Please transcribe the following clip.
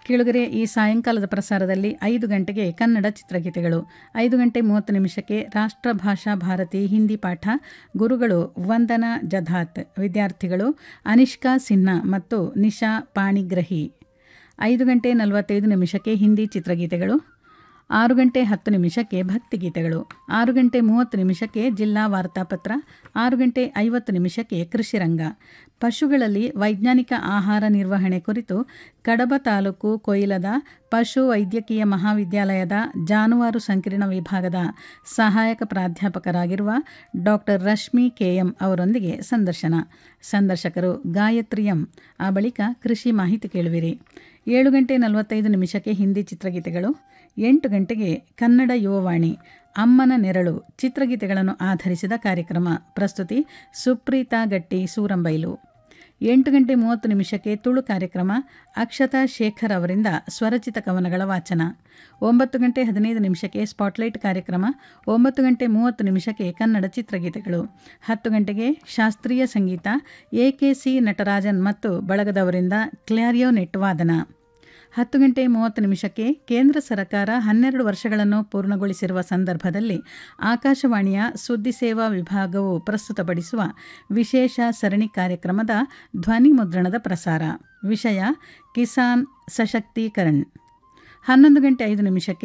ಕೇಳುಗರೆ ಈ ಸಾಯಂಕಾಲದ ಪ್ರಸಾರದಲ್ಲಿ ಐದು ಗಂಟೆಗೆ ಕನ್ನಡ ಚಿತ್ರಗೀತೆಗಳು ಐದು ಗಂಟೆ ಮೂವತ್ತು ನಿಮಿಷಕ್ಕೆ ರಾಷ್ಟ್ರ ಭಾಷಾ ಭಾರತಿ ಹಿಂದಿ ಪಾಠ ಗುರುಗಳು ವಂದನಾ ಜಧಾತ್ ವಿದ್ಯಾರ್ಥಿಗಳು ಅನಿಷ್ಕಾ ಸಿನ್ಹಾ ಮತ್ತು ನಿಶಾ ಪಾಣಿಗ್ರಹಿ ಐದು ಗಂಟೆ ನಲವತ್ತೈದು ನಿಮಿಷಕ್ಕೆ ಹಿಂದಿ ಚಿತ್ರಗೀತೆಗಳು ಆರು ಗಂಟೆ ಹತ್ತು ನಿಮಿಷಕ್ಕೆ ಭಕ್ತಿಗೀತೆಗಳು ಆರು ಗಂಟೆ ಮೂವತ್ತು ನಿಮಿಷಕ್ಕೆ ಜಿಲ್ಲಾ ವಾರ್ತಾಪತ್ರ ಆರು ಗಂಟೆ ಐವತ್ತು ನಿಮಿಷಕ್ಕೆ ಕೃಷಿರಂಗ ಪಶುಗಳಲ್ಲಿ ವೈಜ್ಞಾನಿಕ ಆಹಾರ ನಿರ್ವಹಣೆ ಕುರಿತು ಕಡಬ ತಾಲೂಕು ಕೊಯಿಲದ ಪಶು ವೈದ್ಯಕೀಯ ಮಹಾವಿದ್ಯಾಲಯದ ಜಾನುವಾರು ಸಂಕೀರ್ಣ ವಿಭಾಗದ ಸಹಾಯಕ ಪ್ರಾಧ್ಯಾಪಕರಾಗಿರುವ ಡಾಕ್ಟರ್ ರಶ್ಮಿ ಕೆಎಂ ಅವರೊಂದಿಗೆ ಸಂದರ್ಶನ ಸಂದರ್ಶಕರು ಗಾಯತ್ರಿ ಎಂ ಆ ಬಳಿಕ ಕೃಷಿ ಮಾಹಿತಿ ಕೇಳುವಿರಿ ಏಳು ಗಂಟೆ ನಲವತ್ತೈದು ನಿಮಿಷಕ್ಕೆ ಹಿಂದಿ ಚಿತ್ರಗೀತೆಗಳು ಎಂಟು ಗಂಟೆಗೆ ಕನ್ನಡ ಯುವವಾಣಿ ಅಮ್ಮನ ನೆರಳು ಚಿತ್ರಗೀತೆಗಳನ್ನು ಆಧರಿಸಿದ ಕಾರ್ಯಕ್ರಮ ಪ್ರಸ್ತುತಿ ಸುಪ್ರೀತಾ ಗಟ್ಟಿ ಸೂರಂಬೈಲು ಎಂಟು ಗಂಟೆ ಮೂವತ್ತು ನಿಮಿಷಕ್ಕೆ ತುಳು ಕಾರ್ಯಕ್ರಮ ಅಕ್ಷತಾ ಶೇಖರ್ ಅವರಿಂದ ಸ್ವರಚಿತ ಕವನಗಳ ವಾಚನ ಒಂಬತ್ತು ಗಂಟೆ ಹದಿನೈದು ನಿಮಿಷಕ್ಕೆ ಸ್ಪಾಟ್ಲೈಟ್ ಕಾರ್ಯಕ್ರಮ ಒಂಬತ್ತು ಗಂಟೆ ಮೂವತ್ತು ನಿಮಿಷಕ್ಕೆ ಕನ್ನಡ ಚಿತ್ರಗೀತೆಗಳು ಹತ್ತು ಗಂಟೆಗೆ ಶಾಸ್ತ್ರೀಯ ಸಂಗೀತ ಎ ಕೆ ಸಿ ನಟರಾಜನ್ ಮತ್ತು ಬಳಗದವರಿಂದ ಕ್ಲಾರಿಯೋನೆಟ್ ವಾದನ ಹತ್ತು ಗಂಟೆ ಮೂವತ್ತು ನಿಮಿಷಕ್ಕೆ ಕೇಂದ್ರ ಸರ್ಕಾರ ಹನ್ನೆರಡು ವರ್ಷಗಳನ್ನು ಪೂರ್ಣಗೊಳಿಸಿರುವ ಸಂದರ್ಭದಲ್ಲಿ ಆಕಾಶವಾಣಿಯ ಸುದ್ದಿ ಸೇವಾ ವಿಭಾಗವು ಪ್ರಸ್ತುತಪಡಿಸುವ ವಿಶೇಷ ಸರಣಿ ಕಾರ್ಯಕ್ರಮದ ಧ್ವನಿ ಮುದ್ರಣದ ಪ್ರಸಾರ ವಿಷಯ ಕಿಸಾನ್ ಸಶಕ್ತೀಕರಣ್ ಹನ್ನೊಂದು ಗಂಟೆ ಐದು ನಿಮಿಷಕ್ಕೆ